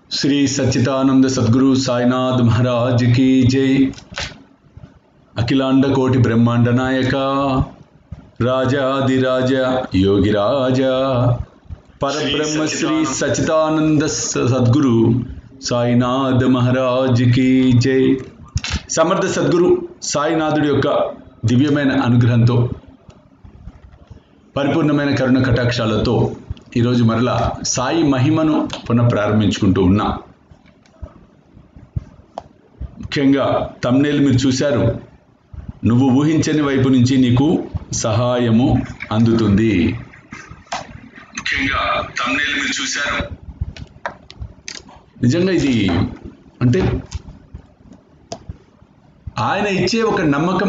శ్రీ సచ్చిదానంద సద్గురు సాయినాథ్ మహారాజ్ की జై అఖిలాండ కోటి బ్రహ్మాండ నాయక రాజాదిరాజ యోగిరాజ పరబ్రహ్మ శ్రీ సచ్చిదానంద సద్గురు సాయినాథ్ మహారాజ్ की జై సమర్థ సద్గురు సాయినాథుడి యొక్క దివ్యమైన అనుగ్రహంతో పరిపూర్ణమైన కరుణ కటాక్షాలతో ఈరోజు మరలా సాయి మహిమను పునః ప్రారంభించుకుంటూ ఉన్నాం ముఖ్యంగా తమ్నేలు మీరు చూశారు నువ్వు ఊహించని వైపు నుంచి నీకు సహాయము అందుతుంది ముఖ్యంగా తమ్నేలు మీరు చూశారు నిజంగా ఇది అంటే ఆయన ఇచ్చే ఒక నమ్మకం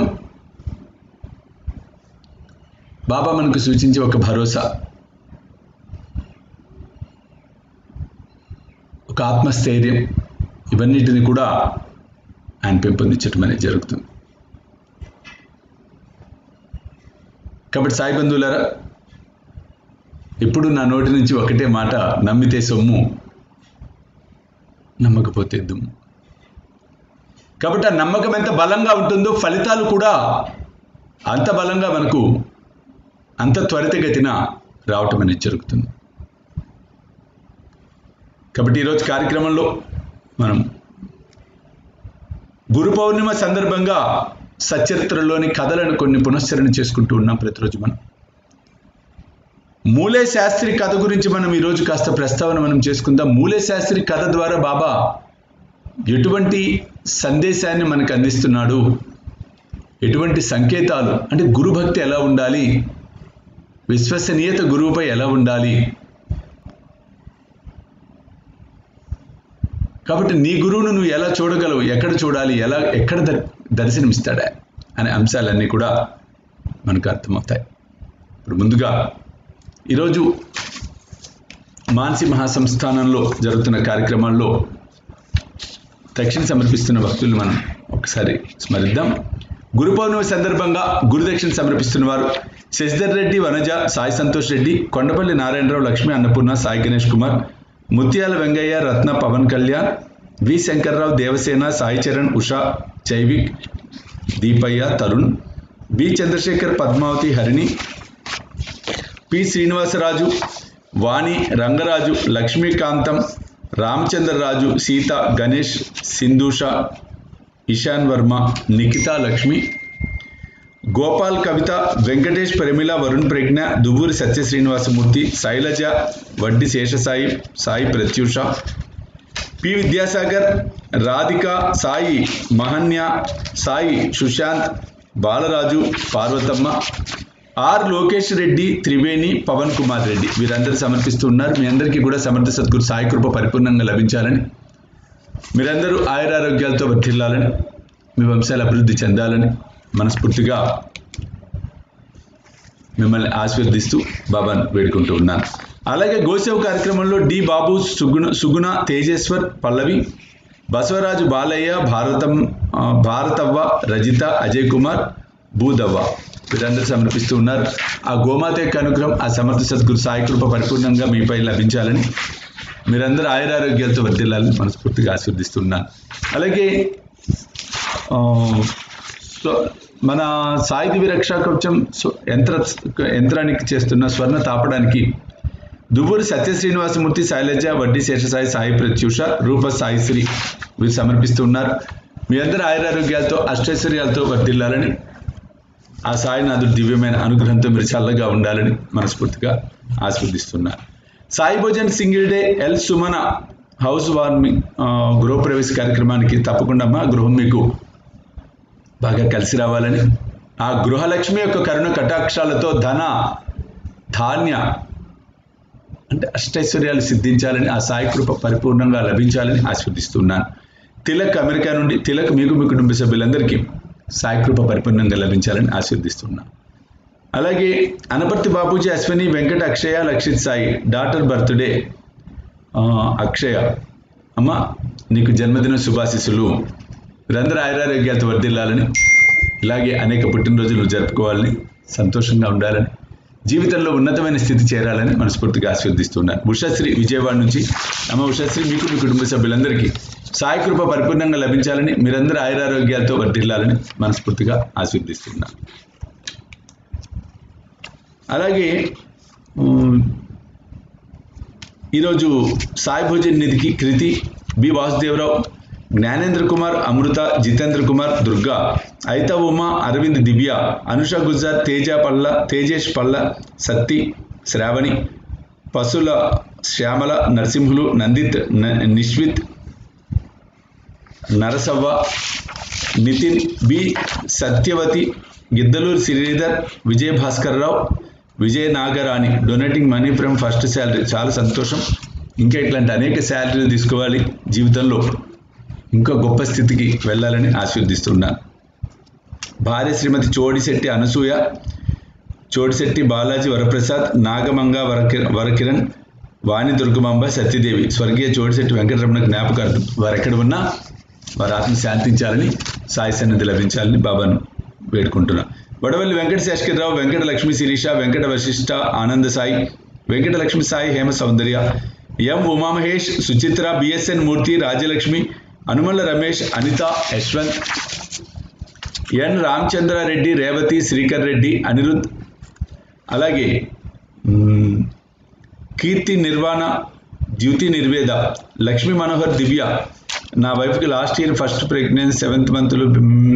బాబా మనకు సూచించే ఒక భరోసా ఒక ఆత్మస్థైర్యం ఇవన్నిటిని కూడా ఆయన పెంపొందించడం అనేది జరుగుతుంది కాబట్టి సాయి బంధువులారా ఇప్పుడు నా నోటి నుంచి ఒకటే మాట నమ్మితే సొమ్ము నమ్మకపోతే దుమ్ము కాబట్టి ఆ నమ్మకం ఎంత బలంగా ఉంటుందో ఫలితాలు కూడా అంత బలంగా మనకు అంత త్వరితగతిన రావటం అనేది జరుగుతుంది కాబట్టి ఈరోజు కార్యక్రమంలో మనం గురు పౌర్ణిమ సందర్భంగా సచరిత్రలోని కథలను కొన్ని పునశ్చరణ చేసుకుంటూ ఉన్నాం ప్రతిరోజు మనం మూలే శాస్త్రి కథ గురించి మనం ఈరోజు కాస్త ప్రస్తావన మనం చేసుకుందాం మూలే శాస్త్రి కథ ద్వారా బాబా ఎటువంటి సందేశాన్ని మనకు అందిస్తున్నాడు ఎటువంటి సంకేతాలు అంటే గురుభక్తి ఎలా ఉండాలి విశ్వసనీయత గురువుపై ఎలా ఉండాలి కాబట్టి నీ గురువును నువ్వు ఎలా చూడగలవు ఎక్కడ చూడాలి ఎలా ఎక్కడ దర్శనమిస్తాడా అనే అంశాలన్నీ కూడా మనకు అర్థమవుతాయి ఇప్పుడు ముందుగా ఈరోజు మానసి మహాసంస్థానంలో జరుగుతున్న కార్యక్రమాల్లో దక్షిణ సమర్పిస్తున్న భక్తులు మనం ఒకసారి స్మరిద్దాం గురు పౌర్ణమి సందర్భంగా గురుదక్షిణ సమర్పిస్తున్న వారు Shashidhar Reddy Vanaja Sai Santosh Reddy Kondapalli Narayana Rao Lakshmi Annapurna Sai Ganesh Kumar Muthyala Vengayya Ratna Pawan Kalyan V Shankar Rao Devasena Sai Charan Usha Jaivik Deepayya Tarun B Chandrashekar Padmavathi Harini P Srinivasaraju Vani Rangaraju Lakshmikantham Ramachandraraju Seetha Ganesh Sindhusha Ishan Varma Nikitha Lakshmi Gopal Kavitha Venkatesh Pramila Varun Pragna Duvvuri Satya Srinivasamurthy Sailaja Vaddi Seshasai Sai Prathyusha P Vidyasagar Radhika Sai Mahanya Sai Sushanth Balaraju Parvathamma R Lokesh Reddy Triveni Pawan Kumar Reddy వీరందరూ సమర్పిస్తూ ఉన్నారు మీ అందరికీ కూడా సమర్థ సద్గురు సాయి కృప పరిపూర్ణంగా లభించాలని మీరందరూ ఆయురారోగ్యాలతో వర్ధిల్లాలని మీ వంశాలు అభివృద్ధి చెందాలని మనస్ఫూర్తిగా మిమ్మల్ని ఆశీర్వదిస్తూ బాబాను వేడుకుంటూ ఉన్నాను అలాగే గోసేవ కార్యక్రమంలో డి బాబు సుగుణ సుగుణ తేజేశ్వర్ పల్లవి బసవరాజు బాలయ్య భారతం భారతవ్వ రజిత అజయ్ కుమార్ భూదవ్వ వీరందరూ సమర్పిస్తూ ఉన్నారు ఆ గోమాత యొక్క అనుగ్రహం ఆ సమర్థ సద్గురు సాయి కృప పరిపూర్ణంగా మీపై లభించాలని మీరందరూ ఆయురారోగ్యాలతో వర్దిల్లాలని మనస్ఫూర్తిగా ఆశీర్దిస్తున్నాను అలాగే సో మన సాయిదివి రక్షా కవచం యంత్ర యంత్రానికి చేస్తున్న స్వర్ణ తాపడానికి దువ్వూరి సత్య శ్రీనివాసమూర్తి శైలజ వడ్డీ శేషసాయి సాయి ప్రత్యూష రూప సాయిశ్రీ వీరు సమర్పిస్తూ ఉన్నారు మీ అందరూ ఆయురారోగ్యాలతో అష్టైశ్వర్యాలతో వర్దిల్లాలని ఆ సాయినాథుడు దివ్యమైన అనుగ్రహంతో మీరు చల్లగా ఉండాలని మనస్ఫూర్తిగా ఆస్వాదిస్తున్నారు Sai Bhojan single day L Sumana housewarming గృహప్రవేశ కార్యక్రమానికి తప్పకుండా మా గృహం మీకు బాగా కలిసి రావాలని ఆ గృహలక్ష్మి యొక్క కరుణ కటాక్షాలతో ధన ధాన్య అంటే అష్టైశ్వర్యాలు సిద్ధించాలని ఆ సాయి కృప పరిపూర్ణంగా లభించాలని ఆస్వాదిస్తున్నాను తిలక్ అమెరికా నుండి తిలక్ మీకు మీ కుటుంబ సభ్యులందరికీ సాయి కృప పరిపూర్ణంగా లభించాలని ఆస్వాదిస్తున్నాను అలాగే అనపర్తి బాపూజీ అశ్విని వెంకట అక్షయ లక్షిత్ సాయి డాటర్ బర్త్డే అక్షయ అమ్మ నీకు జన్మదిన శుభాశిస్సులు వీరందరూ ఆయురారోగ్యాలతో వర్దిల్లాలని ఇలాగే అనేక పుట్టినరోజులు జరుపుకోవాలని సంతోషంగా ఉండాలని జీవితంలో ఉన్నతమైన స్థితి చేరాలని మనస్ఫూర్తిగా ఆశీర్దిస్తున్నాను ఉషశ్రీ విజయవాడ నుంచి అమ్మ ఉషశ్రీ మీకు మీ కుటుంబ సభ్యులందరికీ సాయి కృప పరిపూర్ణంగా లభించాలని మీరందరూ ఆయురారోగ్యాలతో వర్ధిల్లాలని మనస్ఫూర్తిగా ఆశీర్దిస్తున్నాను అలాగే ఉమ్, ఈరోజు సాయి భోజన్ నిధికి కృతి బి వాసుదేవరావు జ్ఞానేంద్ర కుమార్ అమృత జితేంద్ర కుమార్ దుర్గా ఐత ఉమా అరవింద్ దివ్య అనుష గుజ్జార్ తేజ పల్ల తేజేష్ పల్ల సత్తి శ్రావణి పశుల శ్యామల నరసింహులు నందిత్ న- Nishvith Narasavva Nithin B Satyavathi Giddalur Sridhar Vijaya Bhaskar Rao Vijaya Nagarani donating money from first salary చాలా సంతోషం ఇంకా ఇట్లాంటి అనేక శాలరీలు తీసుకోవాలి జీవితంలో ఇంకా గొప్ప స్థితికి వెళ్ళాలని ఆశీర్దిస్తున్నాను భార్య శ్రీమతి చోడిశెట్టి అనసూయ చోడిశెట్టి బాలాజీ వరప్రసాద్ నాగమంగ వరకి వరకిరణ్ వాణి దుర్గమాంబ సత్యదేవి స్వర్గీయ చోడిశెట్టి వెంకటరమణ జ్ఞాపకార్థం వారు ఎక్కడ ఉన్నా వారి ఆత్మ శాంతించాలని సాయి సన్నిధి లభించాలని బాబాను వేడుకుంటున్నా వడవల్లి Venkata Seshagiri Rao Venkata Lakshmi Sirisha Venkata Vasishta Ananda Sai Venkata Lakshmi Sai Hema Soundarya M Umamahesh Suchitra BSN Murthy Rajyalakshmi Anumalla Ramesh Anitha Yashwanth N Ramachandra Reddy Revathi Srikar Reddy Anirudh అలాగే మ్, కీర్తి నిర్వాణ ద్యుతి నిర్వేద లక్ష్మీ మనోహర్ దివ్య నా వైఫ్కి last year first pregnancy seventh మంత్లో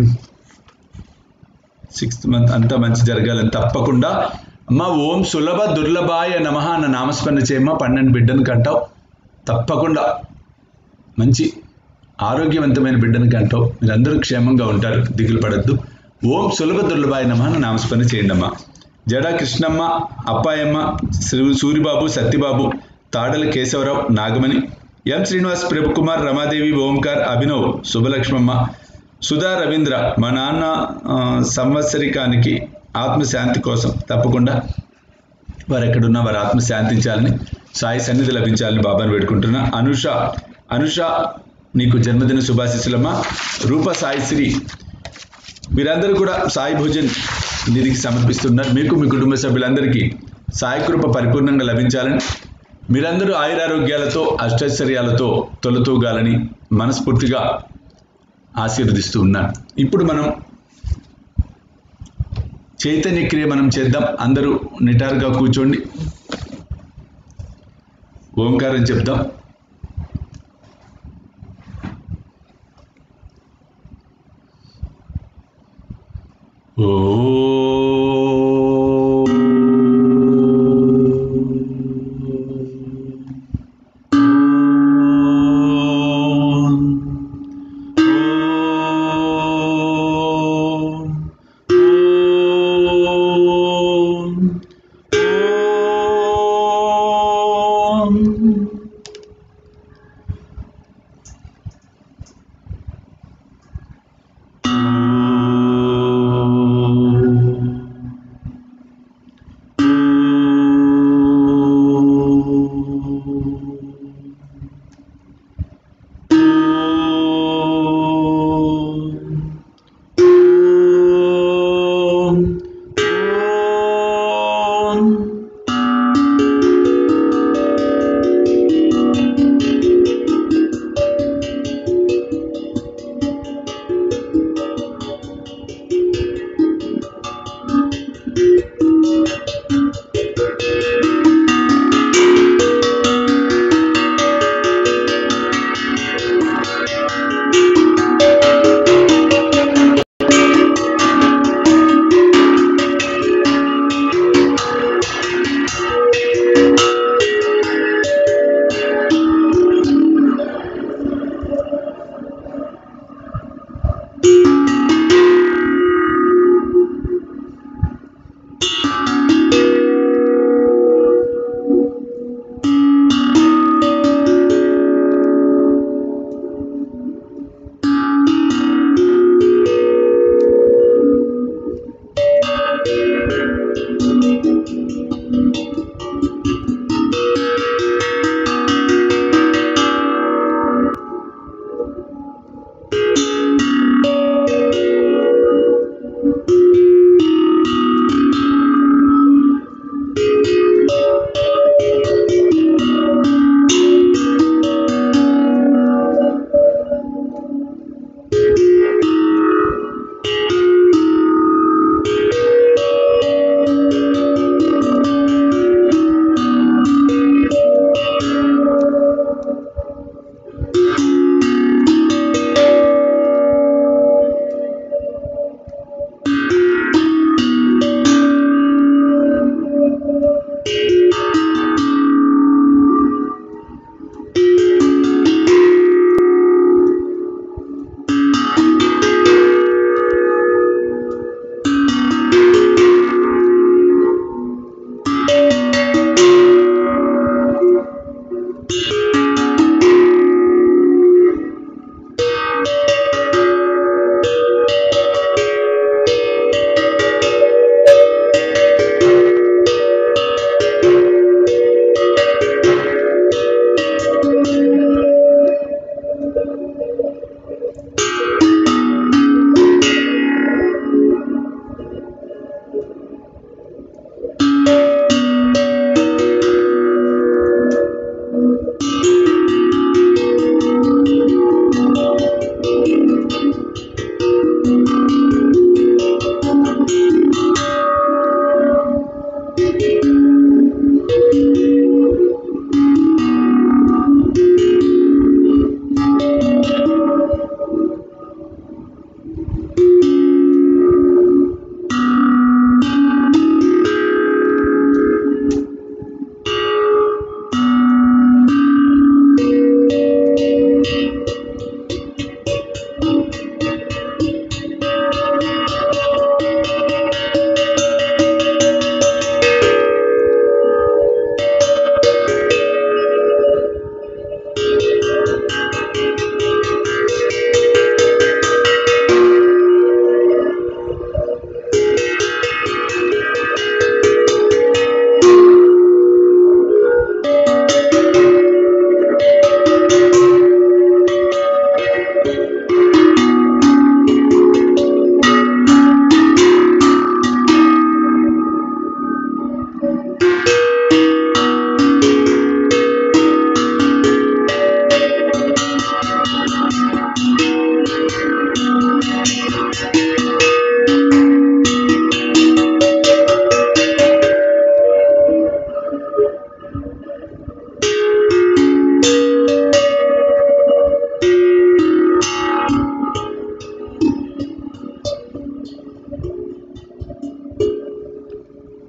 సిక్స్త్ మంత్ అంతా మంచి జరగాలని తప్పకుండా అమ్మ ఓం సులభ దుర్లభాయ నమ అన్న నామస్మరణ చేయమ్మ పన్నెండు బిడ్డను కంటావు తప్పకుండా మంచి ఆరోగ్యవంతమైన బిడ్డను కంటావు మీరందరూ క్షేమంగా ఉంటారు దిగులు పడద్దు ఓం సులభ దుర్లభాయ నమ అన్న నామస్మరణ చేయండి అమ్మా జడా కృష్ణమ్మ అప్పాయమ్మ శ్రీ సూరిబాబు సత్యబాబు తాడల కేశవరావు నాగమణి ఎం శ్రీనివాస్ ప్రభుకుమార్ రమాదేవి ఓంకార్ అభినవ్ శుభలక్ష్మమ్మ సుధా రవీంద్ర మా నాన్న ఆ, సంవత్సరికానికి ఆత్మశాంతి కోసం తప్పకుండా వారు ఎక్కడున్నా వారి ఆత్మ శాంతించాలని సాయి సన్నిధి లభించాలని బాబాను వేడుకుంటున్నా అనుష అనుష నీకు జన్మదిన శుభాశిస్సులమ్మ రూప సాయిశ్రీ మీరందరూ కూడా సాయి భోజన్ నిధికి సమర్పిస్తున్నారు మీకు మీ కుటుంబ సభ్యులందరికీ సాయి కృప పరిపూర్ణంగా లభించాలని మీరందరూ ఆయురారోగ్యాలతో అష్టైశ్వర్యాలతో తొలతూగాలని మనస్ఫూర్తిగా ఆశీర్వదిస్తూ ఉన్నాను ఇప్పుడు మనం చైతన్య క్రియ మనం చేద్దాం అందరూ నిటారుగా కూర్చోండి ఓంకారం చెప్దాం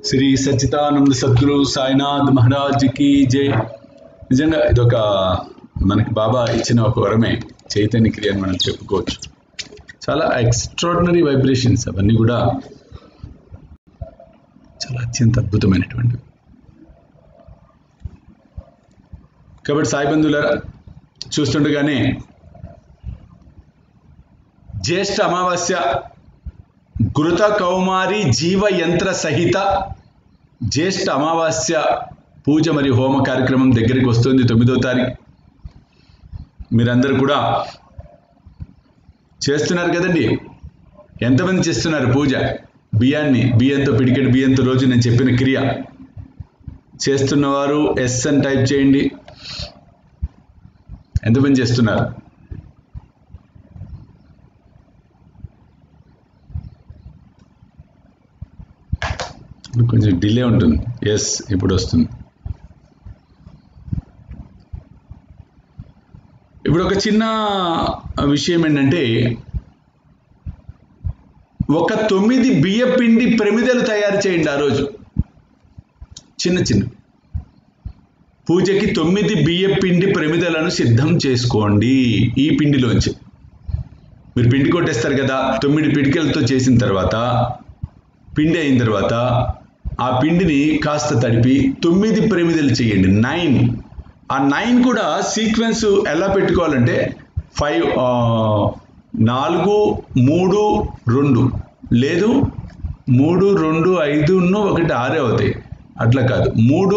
శ్రీ సచ్చిదానంద సద్గురు సాయినాథ్ మహారాజ్ కి జై నిజంగా ఇదొక మనకి బాబా ఇచ్చిన ఒక వరమే చైతన్య క్రియ అని మనం చెప్పుకోవచ్చు చాలా ఎక్స్ట్రాడినరీ వైబ్రేషన్స్ అవన్నీ కూడా చాలా అత్యంత అద్భుతమైనటువంటివి కాబట్టి సాయి బంధువులారా చూస్తుండగానే జ్యేష్ఠ అమావాస్య గురుత కౌమారి జీవ యంత్ర సహిత జ్యేష్ఠ అమావాస్య పూజ మరియు హోమ కార్యక్రమం దగ్గరికి వస్తుంది తొమ్మిదో తారీఖు మీరందరూ కూడా చేస్తున్నారు కదండి ఎంతమంది చేస్తున్నారు పూజ బియ్యాన్ని బియ్యంతో పిడికెడు బియ్యంతో రోజు నేను చెప్పిన క్రియ చేస్తున్నవారు ఎస్ అని టైప్ చేయండి ఎంతమంది చేస్తున్నారు కొంచెం డిలే ఉంటుంది ఎస్ ఇప్పుడు వస్తుంది ఇప్పుడు ఒక చిన్న విషయం ఏంటంటే ఒక తొమ్మిది బియ్య పిండి ప్రమిదలు తయారు చేయండి ఆ రోజు చిన్న చిన్న పూజకి తొమ్మిది బియ్య పిండి ప్రమిదలను సిద్ధం చేసుకోండి ఈ పిండిలోంచి మీరు పిండి కొట్టేస్తారు కదా తొమ్మిది పిడికలతో చేసిన తర్వాత పిండి అయిన తర్వాత ఆ పిండిని కాస్త తడిపి తొమ్మిది ప్రమిదలు చేయండి నైన్ ఆ నైన్ కూడా సీక్వెన్స్ ఎలా పెట్టుకోవాలంటే ఫైవ్ నాలుగు మూడు రెండు లేదు మూడు రెండు ఐదు ఒకటి ఆరే అవుతాయి అట్లా కాదు మూడు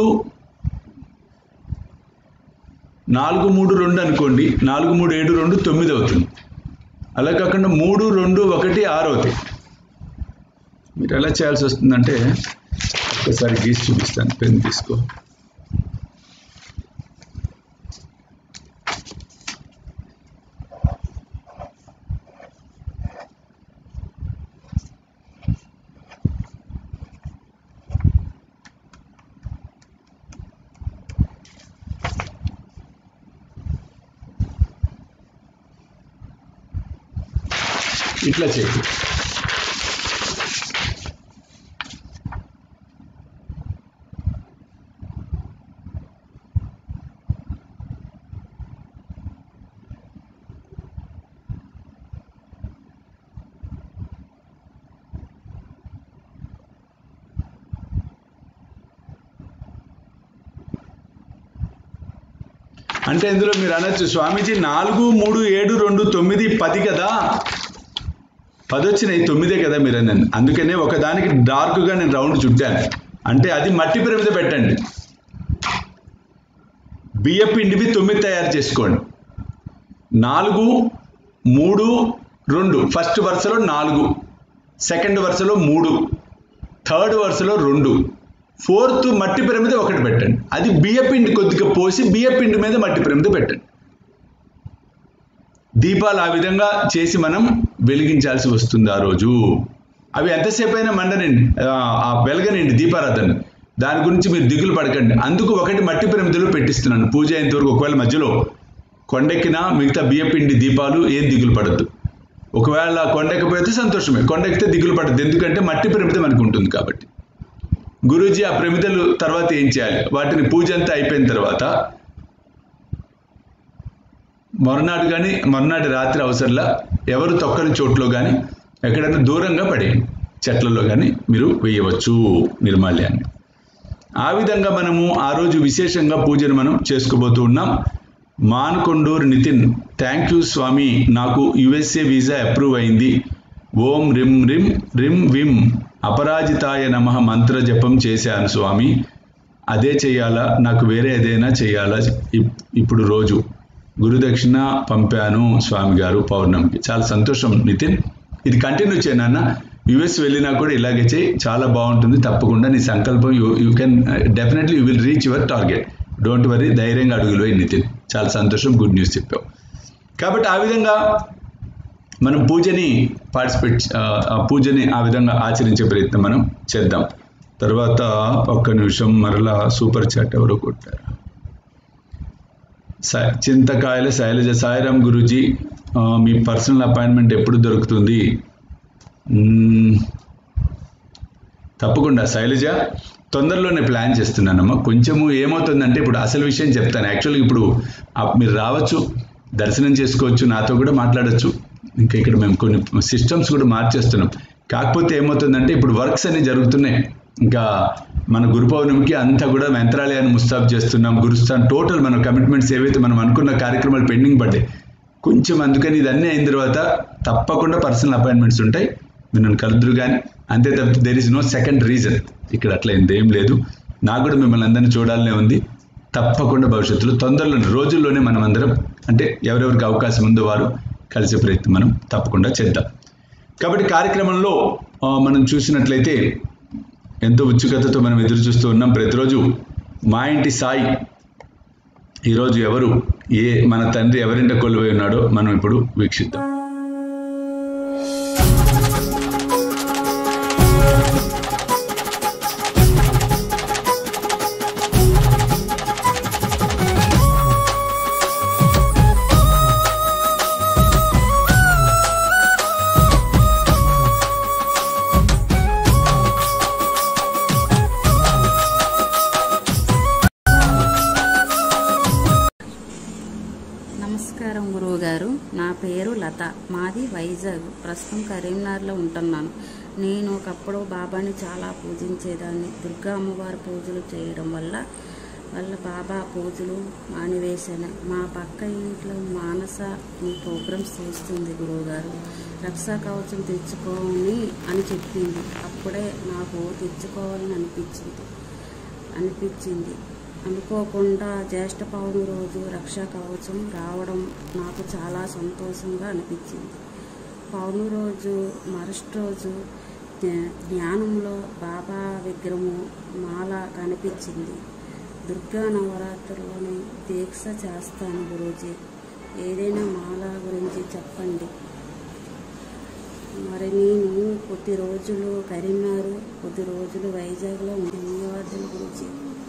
నాలుగు మూడు రెండు అనుకోండి నాలుగు మూడు ఏడు రెండు తొమ్మిది అవుతుంది అలా కాకుండా మూడు రెండు ఒకటి ఆరు అవుతాయి మీరు ఎలా చేయాల్సి వస్తుందంటే ఒక్కసారి గీసి చూపిస్తాను పెన్ తీసుకో ఇట్లా చేయి అంటే ఇందులో మీరు అనొచ్చు స్వామీజీ నాలుగు మూడు ఏడు రెండు తొమ్మిది పది కదా పది వచ్చినాయి తొమ్మిదే కదా మీరు అన్నాను అందుకనే ఒకదానికి డార్క్గా నేను రౌండ్ చుట్టాను అంటే అది మట్టి ప్రమిద పెట్టండి బియ్య పిండివి తొమ్మిది తయారు చేసుకోండి నాలుగు మూడు రెండు ఫస్ట్ వరుసలో నాలుగు సెకండ్ వరుసలో మూడు థర్డ్ వరుసలో రెండు ఫోర్త్ మట్టి ప్రమిద ఒకటి పెట్టండి అది బియ్యపిండి కొద్దిగా పోసి బియ్యపిండి మీద మట్టి ప్రమిద పెట్టండి దీపాలు ఆ విధంగా చేసి మనం వెలిగించాల్సి వస్తుంది ఆ రోజు అవి ఎంతసేపు అయినా మండనండి ఆ వెలగనండి దీపారాధన దాని గురించి మీరు దిగులు పడకండి అందుకు ఒకటి మట్టి ప్రమిదలో పెట్టిస్తున్నాను పూజ అయ్యేంతవరకు ఒకవేళ మధ్యలో కొండెక్కిన మిగతా బియ్యపిండి దీపాలు ఏం దిగులు పడద్దు ఒకవేళ కొండెక్కిపోతే సంతోషమే కొండెక్కితే దిగులు పడద్దు ఎందుకంటే మట్టి ప్రమిద మనకు ఉంటుంది కాబట్టి గురూజీ ఆ ప్రమిదలు తర్వాత ఏం చేయాలి వాటిని పూజ అంతా అయిపోయిన తర్వాత మరునాడు కానీ మరునాటి రాత్రి అవసరంలా ఎవరు తొక్కని చోట్లో కానీ ఎక్కడైనా దూరంగా పడేయండి చెట్లలో కానీ మీరు వేయవచ్చు నిర్మాల్యాన్ని ఆ విధంగా మనము ఆ రోజు విశేషంగా పూజను మనం చేసుకోబోతూ ఉన్నాం మాన్కొండూరు నితిన్ థ్యాంక్ యూ స్వామి నాకు యుఎస్ఏ వీసా అప్రూవ్ అయింది ఓం రిం రిం రిం విం అపరాజితాయ నమ మంత్ర జపం చేశాను స్వామి అదే చేయాలా నాకు వేరే ఏదైనా చేయాలా ఇప్పుడు రోజు గురుదక్షిణ పంపాను స్వామి గారు పౌర్ణమికి చాలా సంతోషం నితిన్ ఇది కంటిన్యూ చేయనన్న యుఎస్ వెళ్ళినా కూడా ఇలాగే చేయి చాలా బాగుంటుంది తప్పకుండా నీ సంకల్పం you you can definitely you will reach your target don't worry ధైర్యంగా అడుగులో నితిన్ చాలా సంతోషం గుడ్ న్యూస్ చెప్పావు కాబట్టి ఆ విధంగా మనం పూజని పార్టిసిపేట్ ఆ పూజని ఆ విధంగా ఆచరించే ప్రయత్నం మనం చేద్దాం తర్వాత ఒక్క నిమిషం మరలా సూపర్ చాట్ ఎవరో కొట్టారు చింతకాయల శైలజ సాయిరామ్ గురూజీ మీ పర్సనల్ అపాయింట్మెంట్ ఎప్పుడు దొరుకుతుంది తప్పకుండా శైలజ తొందరలోనే ప్లాన్ చేస్తున్నానమ్మా కొంచెము ఏమవుతుందంటే ఇప్పుడు అసలు విషయం చెప్తాను యాక్చువల్గా ఇప్పుడు ఆ మీరు రావచ్చు దర్శనం చేసుకోవచ్చు నాతో కూడా మాట్లాడొచ్చు ఇంకా ఇక్కడ మేము కొన్ని సిస్టమ్స్ కూడా మార్చేస్తున్నాం కాకపోతే ఏమవుతుందంటే ఇప్పుడు వర్క్స్ అన్ని జరుగుతున్నాయి ఇంకా మన గురు పౌర్ణమికి అంతా కూడా మంత్రాలయాన్ని ముస్తాబ్ చేస్తున్నాం గురుస్థాన్ టోటల్ మన కమిట్మెంట్స్ ఏవైతే మనం అనుకున్న కార్యక్రమాలు పెండింగ్ పడ్డాయి కొంచెం అందుకని ఇదన్నీ అయిన తర్వాత తప్పకుండా పర్సనల్ అపాయింట్మెంట్స్ ఉంటాయి మీరు నన్ను కలుద్దురు కానీ అంతే తప్పితే there is no second reason ఇక్కడ అట్లా ఏం లేదు నాకు కూడా మిమ్మల్ని అందరినీ చూడాలనే ఉంది తప్పకుండా భవిష్యత్తులో తొందరలోనే రోజుల్లోనే మనం అందరం అంటే ఎవరెవరికి అవకాశం ఉందో వారు కలిసే ప్రయత్నం మనం తప్పకుండా చేద్దాం కాబట్టి కార్యక్రమంలో ఆ, మనం చూసినట్లయితే ఎంతో ఉత్సుకతతో మనం ఎదురు చూస్తూ ఉన్నాం ప్రతిరోజు మా ఇంటి సాయి ఈరోజు ఎవరు ఏ మన తండ్రి ఎవరింట కొలువై ఉన్నాడో మనం ఇప్పుడు వీక్షిద్దాం నమస్కారం గురువు గారు నా పేరు లత మాది వైజాగ్ ప్రస్తుతం కరీంనగర్లో ఉంటున్నాను నేను ఒకప్పుడు బాబాని చాలా పూజించేదాన్ని దుర్గా అమ్మవారి పూజలు చేయడం వల్ల వాళ్ళ బాబా పూజలు మానివేశాను మా పక్క ఇంట్లో మానస ఈ ప్రోగ్రామ్స్ చూస్తుంది గురువుగారు రక్షా కవచం తెచ్చుకోని అని చెప్పింది అప్పుడే నాకు తెచ్చుకోవాలని అనిపించింది అనిపించింది అనుకోకుండా జ్యేష్ఠ పౌర్ణమి రోజు రక్షా కవచం రావడం నాకు చాలా సంతోషంగా అనిపించింది పౌర్ణమి రోజు మరుసటి రోజు జ్ఞా- జ్ఞానంలో బాబా విగ్రహము మాల కనిపించింది దుర్గా నవరాత్రుల్లోని దీక్ష చేస్తాను గురూజీ ఏదైనా మాల గురించి చెప్పండి మరి నేను కొద్ది రోజులు కరీంనగర్ కొద్ది రోజులు వైజాగ్లో ఉంటాను. ధన్యవాదాలు గురించి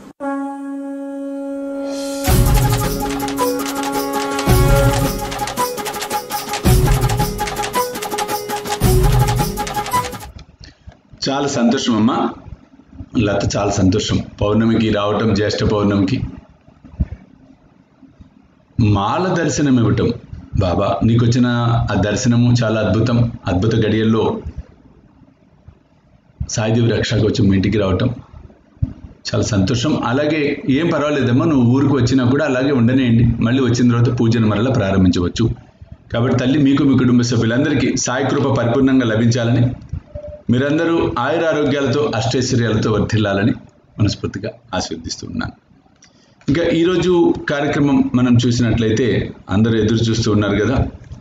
చాలా సంతోషం అమ్మా లత చాలా సంతోషం పౌర్ణమికి రావటం జ్యేష్ఠ పౌర్ణమికి మాల దర్శనం ఇవ్వటం బాబా నీకు వచ్చిన ఆ దర్శనము చాలా అద్భుతం అద్భుత గడియల్లో సాయిదేవి రక్షకు వచ్చి మీ ఇంటికి రావటం చాలా సంతోషం అలాగే ఏం పర్వాలేదమ్మా నువ్వు ఊరికి వచ్చినా కూడా అలాగే ఉండనేయండి మళ్ళీ వచ్చిన తర్వాత పూజను మరలా ప్రారంభించవచ్చు కాబట్టి తల్లి మీకు మీ కుటుంబ సభ్యులందరికీ సాయి కృప పరిపూర్ణంగా లభించాలని మీరందరూ ఆయురారోగ్యాలతో అష్టైశ్వర్యాలతో వర్ధిల్లాలని మనస్ఫూర్తిగా ఆశీర్దిస్తూ ఉన్నాను ఇంకా ఈరోజు కార్యక్రమం మనం చూసినట్లయితే అందరూ ఎదురు చూస్తూ ఉన్నారు కదా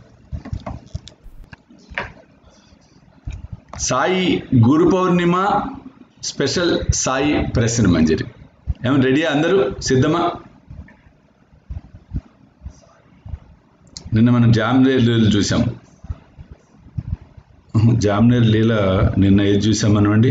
సాయి గురు పౌర్ణిమ స్పెషల్ సాయి ప్రశ్న మంజరి ఏమైనా రెడీయా అందరూ సిద్ధమా నిన్న మనం జామ్నేర్ లీల చూసాం జామ్నేర్ లీల నిన్న ఏది చూసాం మనం అండి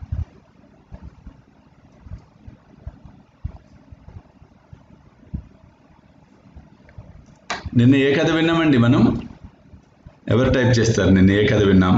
నిన్న ఏ కథ విన్నామండి మనం ఎవరు టైప్ చేస్తారు నిన్న ఏ కథ విన్నాం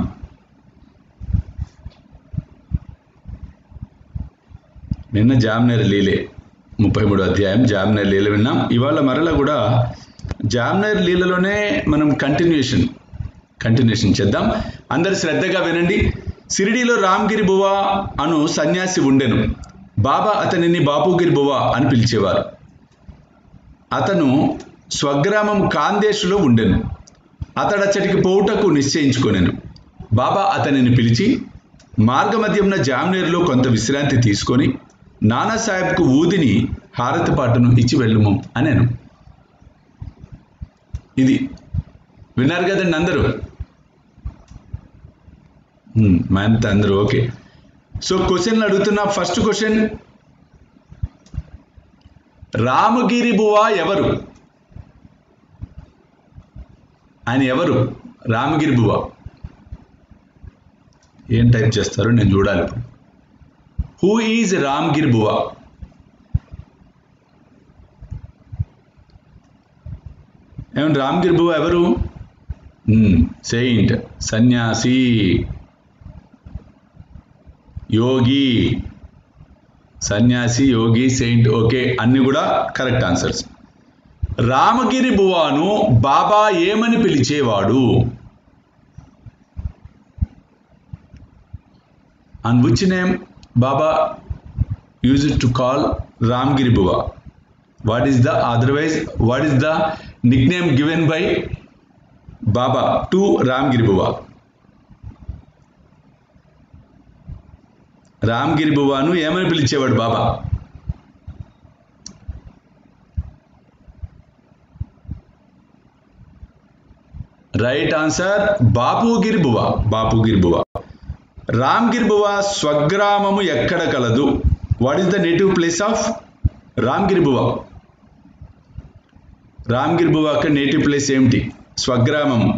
నిన్న జామ్నేర్ లీలే ముప్పై మూడు అధ్యాయం జామ్నేర్ లీల విన్నాం ఇవాళ మరలా కూడా జామ్నేర్ లీలలోనే మనం కంటిన్యూషన్ కంటిన్యూషన్ చేద్దాం అందరు శ్రద్ధగా వినండి సిరిడిలో రామ్గిరి బువ అను సన్యాసి ఉండెను బాబా అతనిని బాపుగిరి బువ అని పిలిచేవారు అతను స్వగ్రామం కాందేశులో ఉండెను అతడచ్చటికి పోవుటకు నిశ్చయించుకొనెను బాబా అతనిని పిలిచి మార్గమధ్యంన జామ్నేర్లో కొంత విశ్రాంతి తీసుకొని నానాసాహెబ్కు ఊదిని హారతి పాటను ఇచ్చి వెళ్ళుము అనేను ఇది విన్నారు కదండి అందరూ ఉమ్, మా అంత అందరూ ఓకే సో క్వశ్చన్లు అడుగుతున్నా ఫస్ట్ క్వశ్చన్ రామగిరి బువా ఎవరు ఆయన ఎవరు రామగిరి బువ ఏం టైప్ చేస్తారో నేను చూడాలి ఇప్పుడు హూ ఈజ్ రామగిరి బువ ఏమంటే రామగిరి బువ ఎవరు సెయింట్ సన్యాసి యోగి సన్యాసి యోగి సెయింట్ ఓకే అన్ని కూడా కరెక్ట్ ఆన్సర్స్ రామగిరి బువాను బాబా ఏమని పిలిచేవాడు and which name Baba use to call Ramagiri Buwa what is the otherwise what is the nick name given by Baba to Ramagiri Buwa Ramagiri బువాను ఏమని పిలిచేవాడు బాబా రైట్ ఆన్సర్ బాపుగిరి బువ బాపుగిరి బువ రామ్గిరి బువ స్వగ్రామము ఎక్కడ కలదు what is the native place of Ramgiri Buwa Ramgiri Buwa యొక్క నేటివ్ ప్లేస్ ఏమిటి స్వగ్రామము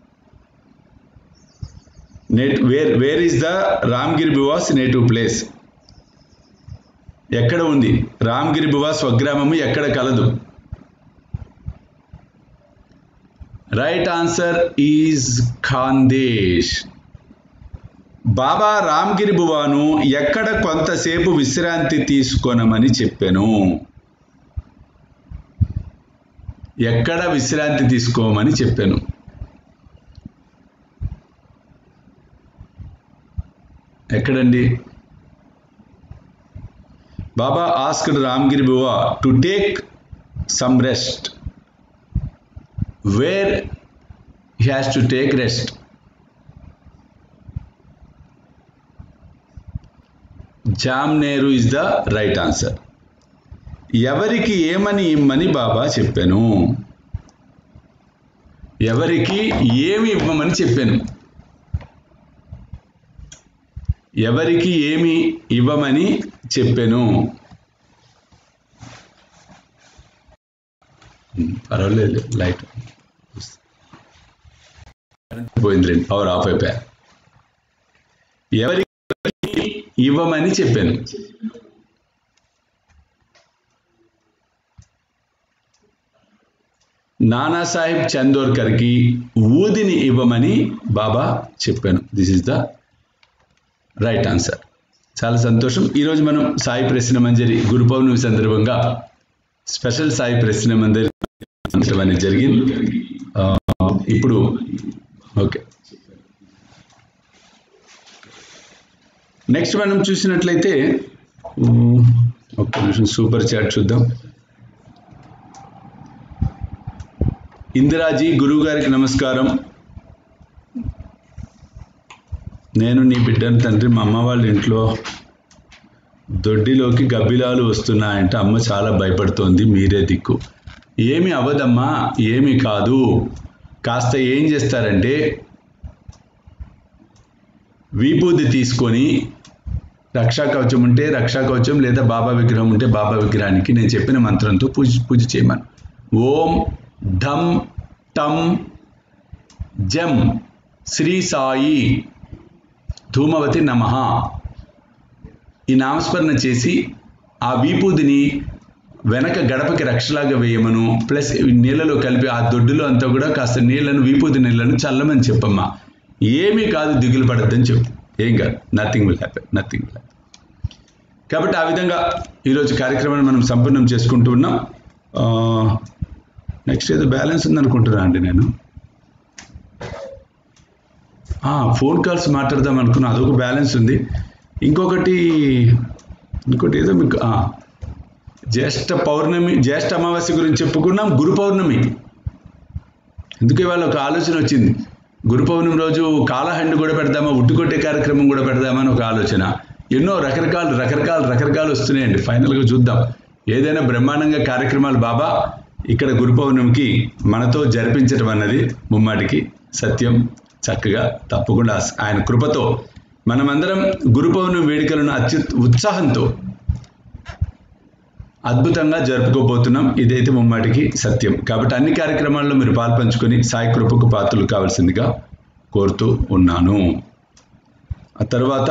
నేట్ where where is the Ramgiri Buwa's native place ఎక్కడ ఉంది రామ్గిరి బువ స్వగ్రామము ఎక్కడ కలదు right answer is Khandesh Baba Ramgiri బువాను ఎక్కడ కొంతసేపు విశ్రాంతి తీసుకొనమని చెప్పాను ఎక్కడ విశ్రాంతి తీసుకోమని చెప్పాను ఎక్కడండి Baba asked Ramgiri Buwa to take some rest where he has to take rest. Jamner is the right answer ఎవరికి ఏమని ఇమ్మని బాబా చెప్పాను ఎవరికి ఏమి ఇవ్వమని చెప్పాను ఎవరికి ఏమి ఇవ్వమని చెప్పాను పర్వాలేదు లైట్ పోయిందిలేండి పవర్ ఆఫ్ అయిపోయా ఎవరికి ఇవ్వమని చెప్పాను నానాసాహెబ్ చందోర్కర్కి ఊదిని ఇవ్వమని బాబా చెప్పాను this is the right answer చాలా సంతోషం ఈరోజు మనం సాయి ప్రశ్న మంజరి గురు పౌర్ణమి సందర్భంగా స్పెషల్ సాయి ప్రశ్న మందిర్ అనేది జరిగింది ఇప్పుడు ఓకే నెక్స్ట్ మనం చూసినట్లయితే ఒక్క నిమిషం సూపర్ చాట్ చూద్దాం ఇందిరాజీ గురువు గారికి నమస్కారం నేను నీ బిడ్డను తండ్రి మా అమ్మ వాళ్ళ ఇంట్లో దొడ్డిలోకి గబ్బిలాలు వస్తున్నాయంటే అమ్మ చాలా భయపడుతోంది మీరే దిక్కు ఏమి అవ్వదమ్మా ఏమి కాదు కాస్త ఏం చేస్తారంటే విభూది తీసుకొని రక్షా కవచం ఉంటే రక్షా కవచం లేదా బాబా విగ్రహం ఉంటే బాబా విగ్రహానికి నేను చెప్పిన మంత్రంతో పూజ పూజ చేయమను ఓం ఢం టం జం శ్రీ సాయి ధూమవతి నమ ఈ నామస్మరణ చేసి ఆ విభూదిని వెనక గడపకి రక్షలాగా వేయమను ప్లస్ నీళ్ళలో కలిపి ఆ దొడ్డులో అంతా కూడా కాస్త నీళ్లను విభూది నీళ్లను చల్లమని చెప్పమ్మా ఏమీ కాదు దిగులు పడద్దని చెప్పు ఏం కాదు nothing will happen nothing will happen కాబట్టి ఆ విధంగా ఈరోజు కార్యక్రమాన్ని మనం సంపూర్ణం చేసుకుంటూ ఉన్నాం నెక్స్ట్ ఏదో బ్యాలెన్స్ ఉందనుకుంటున్నా అండి నేను ఫోన్ కాల్స్ మాట్లాడదాం అనుకున్నా అదొక బ్యాలెన్స్ ఉంది ఇంకొకటి ఇంకోటి ఏదో మీకు జ్యేష్ఠ పౌర్ణమి జ్యేష్ఠ అమావాస్య గురించి చెప్పుకున్నాం గురు పౌర్ణమి అందుకే వాళ్ళ ఒక ఆలోచన వచ్చింది గురు పౌర్ణమి రోజు కాలహండి కూడా పెడదామా ఉట్టుకొట్టే కార్యక్రమం కూడా పెడదామని ఒక ఆలోచన ఎన్నో రకరకాలు రకరకాలు రకరకాలు వస్తున్నాయండి ఫైనల్గా చూద్దాం ఏదైనా బ్రహ్మాండంగా కార్యక్రమాలు బాబా ఇక్కడ గురు పౌర్ణమికి మనతో జరిపించడం అన్నది ముమ్మాటికి సత్యం చక్కగా తప్పకుండా ఆయన కృపతో మనమందరం గురు పౌర్ణమి వేడుకలను అత్యు ఉత్సాహంతో అద్భుతంగా జరుపుకోబోతున్నాం ఇదైతే ముమ్మాటికి సత్యం కాబట్టి అన్ని కార్యక్రమాల్లో మీరు పాల్పంచుకొని సాయి కృపకు పాత్రలు కావాల్సిందిగా కోరుతూ ఉన్నాను ఆ తర్వాత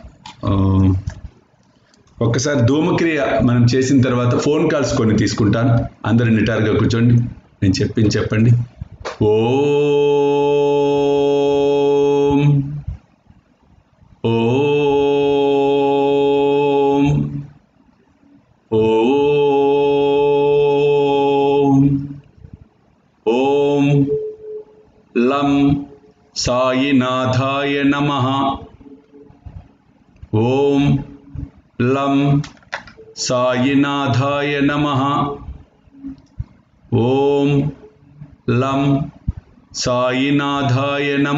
ఒక్కసారి ధూమక్రియ మనం చేసిన తర్వాత ఫోన్ కాల్స్ కొన్ని తీసుకుంటాను అందరు నిటారుగా కూర్చోండి నేను చెప్పింది చెప్పండి ఓం ఓ లం సాయినాథాయ నమ ఓం లం సాయినాథాయ నమ ఓం లం సాయినాథాయ నమ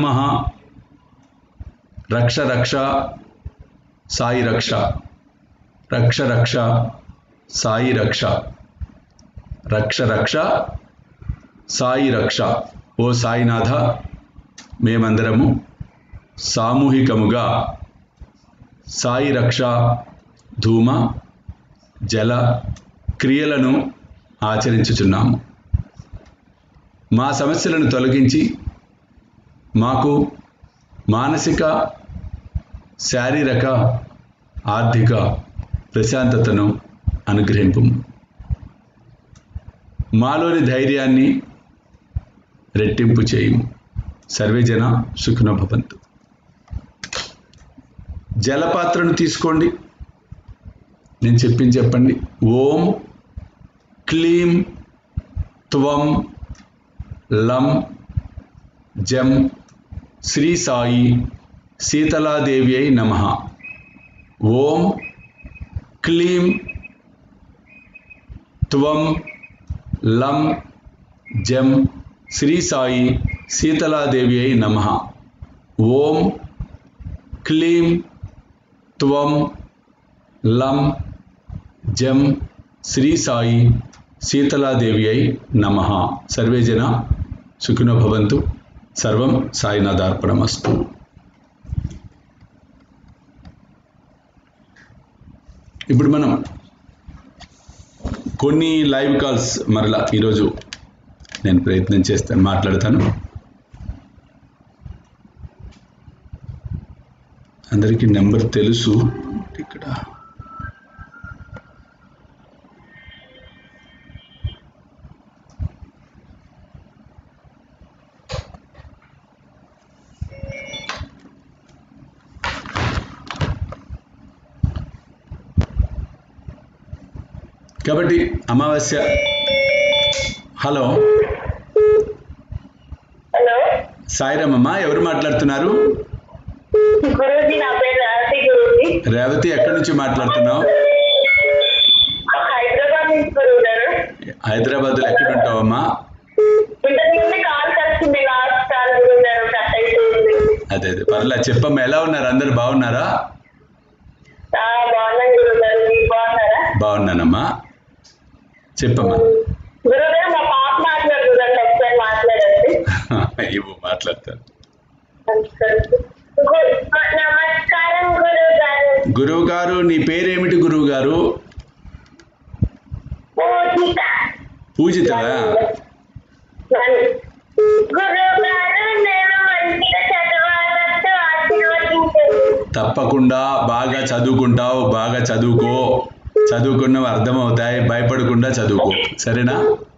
రక్ష రక్ష సాయి రక్ష రక్ష రక్ష సాయి రక్ష రక్ష రక్ష సాయి రక్ష ఓ సాయినాథ మేమందరము సామూహికముగా సాయి రక్ష ధూమ జల క్రియలను ఆచరించుచున్నాము మా సమస్యలను తొలగించి మాకు మానసిక శారీరక ఆర్థిక ప్రశాంతతను అనుగ్రహింపు మాలోని ధైర్యాన్ని రెట్టింపు చేయము సర్వేజన సుఖన భవంతు జలపాత్రను తీసుకోండి నేను చెప్పింది చెప్పండి ఓం క్లీం త్వం లం జం శ్రీ సాయి శీతలాదేవి అయి నమ ఓం క్లీం త్వం లం జం శ్రీ సాయి శీతలాదేవి అయి నమ ఓం క్లీం త్వం లం జం శ్రీ సాయి శీతలాదేవి అయి నమ సర్వే జన సుఖినో భవంతు సర్వం సాయినాథార్పణమస్తు ఇప్పుడు మనం కొన్ని లైవ్ కాల్స్ మరలా ఈరోజు నేను ప్రయత్నం చేస్తాను మాట్లాడతాను అందరికీ నెంబర్ తెలుసు ఇక్కడ కాబట్టి అమావాస్య హలో హలో సాయిరామమ్మ ఎవరు మాట్లాడుతున్నారు గురూజీ నా పేరు రాశి గురూజీ రేవతి ఎక్కడి నుంచి మాట్లాడుతున్నావు హైదరాబాద్ నుంచి గురువు గారు హైదరాబాద్లో ఎక్కడ ఉంటావమ్మా ఇంతకు ముందు కాల్ కలిసింది లాస్ట్ కాల్ గురువు గారు కట్ అయిపోయింది అదే అదే పర్లే చెప్పమ్మా ఎలా ఉన్నారు అందరు బాగున్నారా ఆ, బాగున్నాను గురువు గారు మీరు బాగున్నారా బాగున్నానమ్మా చెప్పమ్మా గురువు గారు మా పాప మాట్లాడుతుందండి ఒకసారి మాట్లాడండి ఇవ్వు మాట్లాడతాను గు- నమస్కారం గురువు గారు గురువు గారు నీ పేరేమిటి గురువు గారు పూజిత పూజితవా గురువు గారు నేను మంచిగా చదవాలంటూ ఆశీర్వదించండి తప్పకుండా బాగా చదువుకుంటావు బాగా చదువుకో చదువుకున్నవి అర్థమవుతాయి భయపడకుండా చదువుకో సరేనా